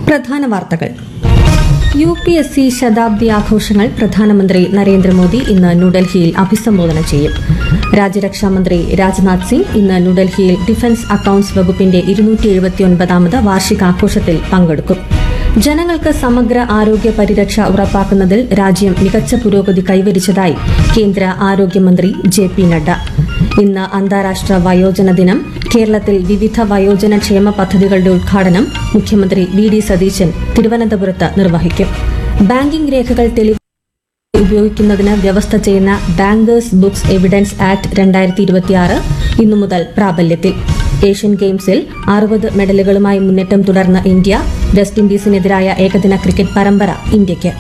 പ്രധാന വാർത്തകൾ U P S C ശതാബ്ദി ആഘോഷങ്ങൾ പ്രധാനമന്ത്രി നരേന്ദ്രമോദി ഇന്ന് ന്യൂഡൽഹിയിൽ അഭിസംബോധന ചെയ്യും രാജ്യരക്ഷാമന്ത്രി രാജ്നാഥ് സിംഗ് ഇന്ന് ന്യൂഡൽഹിയിൽ ഡിഫൻസ് അക്കൌണ്ട്സ് വകുപ്പിന്റെ ഇരുന്നൂറ്റി എഴുപത്തിയൊൻപതാമത് വാർഷികാഘോഷത്തിൽ പങ്കെടുക്കും ജനങ്ങൾക്ക് സമഗ്ര ആരോഗ്യ പരിരക്ഷ ഉറപ്പാക്കുന്നതിൽ രാജ്യം മികച്ച പുരോഗതി കൈവരിച്ചതായി കേന്ദ്ര ആരോഗ്യമന്ത്രി ജെ പി നഡ്ഡ ഇന്ന് അന്താരാഷ്ട്ര വയോജന ദിനം കേരളത്തിൽ വിവിധ വയോജന ക്ഷേമ പദ്ധതികളുടെ ഉദ്ഘാടനം മുഖ്യമന്ത്രി വി ഡി സതീശൻ തിരുവനന്തപുരത്ത് നിർവഹിക്കും ബാങ്കിംഗ് രേഖകൾ തെളിവ് ഉപയോഗിക്കുന്നതിന് വ്യവസ്ഥ ചെയ്യുന്ന ബാങ്കേഴ്സ് ബുക്സ് എവിഡൻസ് ആക്ട് രണ്ടായിരത്തി ഇരുപത്തിയാറ് ഇന്നു മുതൽ പ്രാബല്യത്തിൽ ഏഷ്യൻ ഗെയിംസിൽ അറുപത് മെഡലുകളുമായി മുന്നേറ്റം തുടർന്ന ഇന്ത്യ വെസ്റ്റ് ഇൻഡീസിനെതിരായ ഏകദിന ക്രിക്കറ്റ് പരമ്പര ഇന്ത്യയ്ക്ക്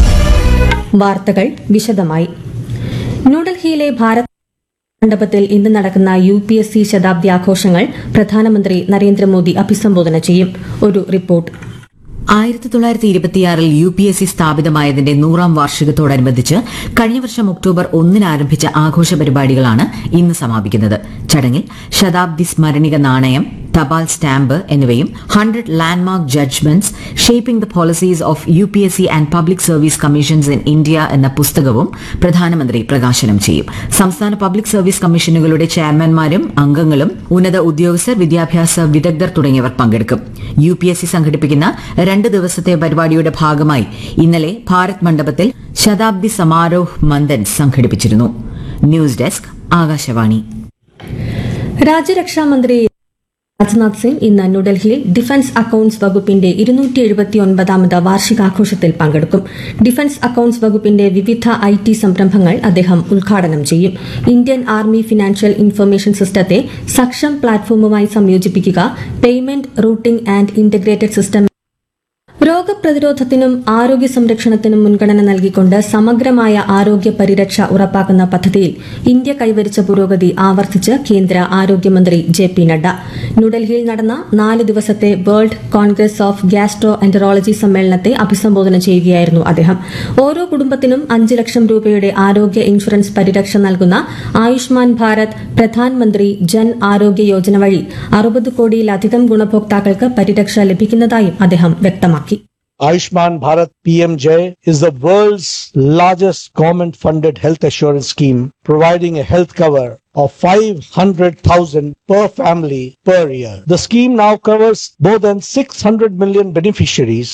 വാർത്തകൾ വിശദമായി ന്യൂഡൽഹിയിലെ ഭാരത് മണ്ഡപത്തിൽ ഇന്ന് നടക്കുന്ന യു പി എസ് സി ശതാബ്ദി ആഘോഷങ്ങൾ പ്രധാനമന്ത്രി നരേന്ദ്രമോദി അഭിസംബോധന ചെയ്യും ഒരു റിപ്പോർട്ട് ആയിരത്തി തൊള്ളായിരത്തി ഇരുപത്തിയാറിൽ യു പി എസ് സി സ്ഥാപിതമായതിന്റെ നൂറാം വാർഷികത്തോടനുബന്ധിച്ച് കഴിഞ്ഞ വർഷം ഒക്ടോബർ ഒന്നിന് ആരംഭിച്ച ആഘോഷ പരിപാടികളാണ് ഇന്ന് സമാപിക്കുന്നത് ചടങ്ങിൽ ശതാബ്ദി സ്മരണിക നാണയം തപാൽ സ്റ്റാമ്പ് എന്നിവയും hundred landmark judgments shaping the policies of U P S C and public service commissions in India എന്ന പുസ്തകവും പ്രധാനമന്ത്രി പ്രകാശനം ചെയ്യും സംസ്ഥാന പബ്ലിക് സർവീസ് കമ്മീഷനുകളുടെ ചെയർമാൻമാരും അംഗങ്ങളും ഉന്നത ഉദ്യോഗസ്ഥർ വിദ്യാഭ്യാസ വിദഗ്ധർ തുടങ്ങിയവർ പങ്കെടുക്കും യു പി എസ് സി സംഘടിപ്പിക്കുന്ന രണ്ട് ദിവസത്തെ പരിപാടിയുടെ ഭാഗമായി ഇന്നലെ ഭാരത് മണ്ഡപത്തിൽ ശതാബ്ദി സമാരോഹ് മന്ദൻ സംഘടിപ്പിച്ചിരുന്നു ന്യൂസ് ഡെസ്ക് ആകാശവാണി രാജ്യരക്ഷാമന്ത്രി രാജ്നാഥ് സിംഗ് ഇന്ന് ന്യൂഡൽഹിയിൽ ഡിഫൻസ് അക്കൌണ്ട്സ് വകുപ്പിന്റെ ഇരുന്നൂറ്റി എഴുപത്തിയൊൻപതാമത് വാർഷികാഘോഷത്തിൽ പങ്കെടുക്കും ഡിഫൻസ് അക്കൌണ്ട്സ് വകുപ്പിന്റെ വിവിധ ഐ ടി സംരംഭങ്ങൾ അദ്ദേഹം ഉദ്ഘാടനം ചെയ്യും ഇന്ത്യൻ ആർമി ഫിനാൻഷ്യൽ ഇൻഫർമേഷൻ സിസ്റ്റത്തെ സക്ഷം പ്ലാറ്റ്ഫോമുമായി സംയോജിപ്പിക്കുക payment routing and integrated system രോഗപ്രതിരോധത്തിനും ആരോഗ്യ സംരക്ഷണത്തിനും മുൻഗണന നൽകിക്കൊണ്ട് സമഗ്രമായ ആരോഗ്യ പരിരക്ഷ ഉറപ്പാക്കുന്ന പദ്ധതിയിൽ ഇന്ത്യ കൈവരിച്ച പുരോഗതി ആവർത്തിച്ച് കേന്ദ്ര ആരോഗ്യമന്ത്രി ജെ പി നഡ്ഡ ന്യൂഡൽഹിയിൽ നടന്ന നാല് ദിവസത്തെ World Congress of gastroenterology സമ്മേളനത്തെ അഭിസംബോധന ചെയ്യുകയായിരുന്നു അദ്ദേഹം ഓരോ കുടുംബത്തിനും അഞ്ച് ലക്ഷം രൂപയുടെ ആരോഗ്യ ഇൻഷുറൻസ് പരിരക്ഷ നൽകുന്ന ആയുഷ്മാൻ ഭാരത് പ്രധാൻമന്ത്രി ജൻ ആരോഗ്യ യോജന വഴി അറുപത് കോടിയിലധികം ഗുണഭോക്താക്കൾക്ക് പരിരക്ഷ ലഭിക്കുന്നതായും അദ്ദേഹം വ്യക്തമാക്കി Ayushman Bharat PMJ is the world's largest government funded health assurance scheme, providing a health cover of 500,000 per family per year. The scheme now covers more than 600 million beneficiaries.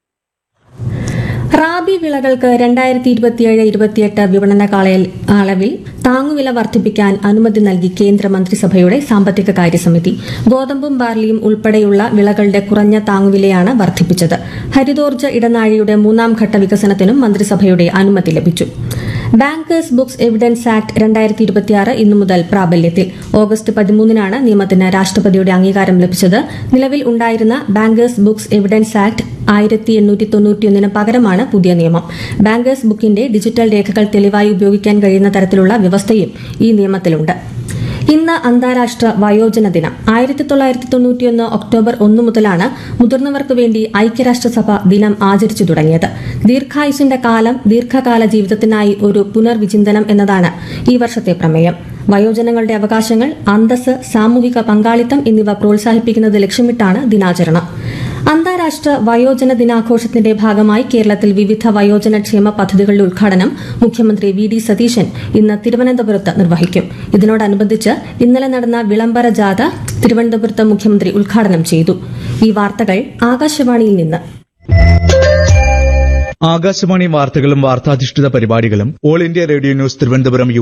Rabi വിളകൾക്ക് രണ്ടായിരത്തി ഇരുപത്തിയേഴ് ഇരുപത്തിയെട്ട് വിപണന കാലയ- കാലയളവിൽ താങ്ങുവില വർദ്ധിപ്പിക്കാൻ അനുമതി നൽകി കേന്ദ്ര മന്ത്രിസഭയുടെ സാമ്പത്തിക കാര്യസമിതി ഗോതമ്പും ബാർലിയും ഉൾപ്പെടെയുള്ള വിളകളുടെ കുറഞ്ഞ താങ്ങുവിലയാണ് വർദ്ധിപ്പിച്ചത് ഹരിതോർജ്ജ ഇടനാഴിയുടെ മൂന്നാം ഘട്ട വികസനത്തിനും മന്ത്രിസഭയുടെ അനുമതി ലഭിച്ചു ബാങ്കേഴ്സ് ബുക്സ് എവിഡൻസ് ആക്ട് രണ്ടായിരത്തി ഇരുപത്തിയാറ് ഇന്നു മുതൽ പ്രാബല്യത്തിൽ ഓഗസ്റ്റ് പതിമൂന്നിനാണ് നിയമത്തിന് രാഷ്ട്രപതിയുടെ അംഗീകാരം ലഭിച്ചത് നിലവിൽ ഉണ്ടായിരുന്ന ബാങ്കേഴ്സ് ബുക്സ് എവിഡൻസ് ആക്ട് ആയിരത്തി എണ്ണൂറ്റി തൊണ്ണൂറ്റിയൊന്നിന് പകരമാണ് പുതിയ നിയമം ബാങ്കേഴ്സ് ബുക്കിന്റെ ഡിജിറ്റൽ രേഖകൾ തെളിവായി ഉപയോഗിക്കാൻ കഴിയുന്ന തരത്തിലുള്ള വ്യവസ്ഥയും ഈ നിയമത്തിലുണ്ട് ഇന്ന് അന്താരാഷ്ട്ര വയോജന ദിനം ആയിരത്തി തൊള്ളായിരത്തി തൊണ്ണൂറ്റിയൊന്ന് ഒക്ടോബർ ഒന്ന് മുതലാണ് മുതിർന്നവർക്ക് വേണ്ടി ഐക്യരാഷ്ട്രസഭ ദിനം ആചരിച്ചു തുടങ്ങിയത് ദീർഘായുസിന്റെ കാലം ദീർഘകാല ജീവിതത്തിനായി ഒരു പുനർവിചിന്തനം എന്നതാണ് ഈ വർഷത്തെ പ്രമേയം വയോജനങ്ങളുടെ അവകാശങ്ങൾ അന്തസ് സാമൂഹിക പങ്കാളിത്തം എന്നിവ പ്രോത്സാഹിപ്പിക്കുന്നത് ലക്ഷ്യമിട്ടാണ് ദിനാചരണം അന്താരാഷ്ട്ര വയോജന ദിനാഘോഷത്തിന്റെ ഭാഗമായി കേരളത്തിൽ വിവിധ വയോജന ക്ഷേമ പദ്ധതികളുടെ ഉദ്ഘാടനം മുഖ്യമന്ത്രി വി ഡി സതീശൻ ഇന്ന് തിരുവനന്തപുരത്ത് നിർവഹിക്കും ഇതിനോടനുബന്ധിച്ച് ഇന്നലെ നടന്ന വിളംബര ജാഥ തിരുവനന്തപുരത്ത് മുഖ്യമന്ത്രി ഉദ്ഘാടനം ചെയ്തു ഈ വാർത്തകൾ ആകാശവാണിയിൽ നിന്ന് ആകാശവാണി വാർത്തകളും വാർത്താധിഷ്ഠിത പരിപാടികളും All India Radio News Thiruvananthapuram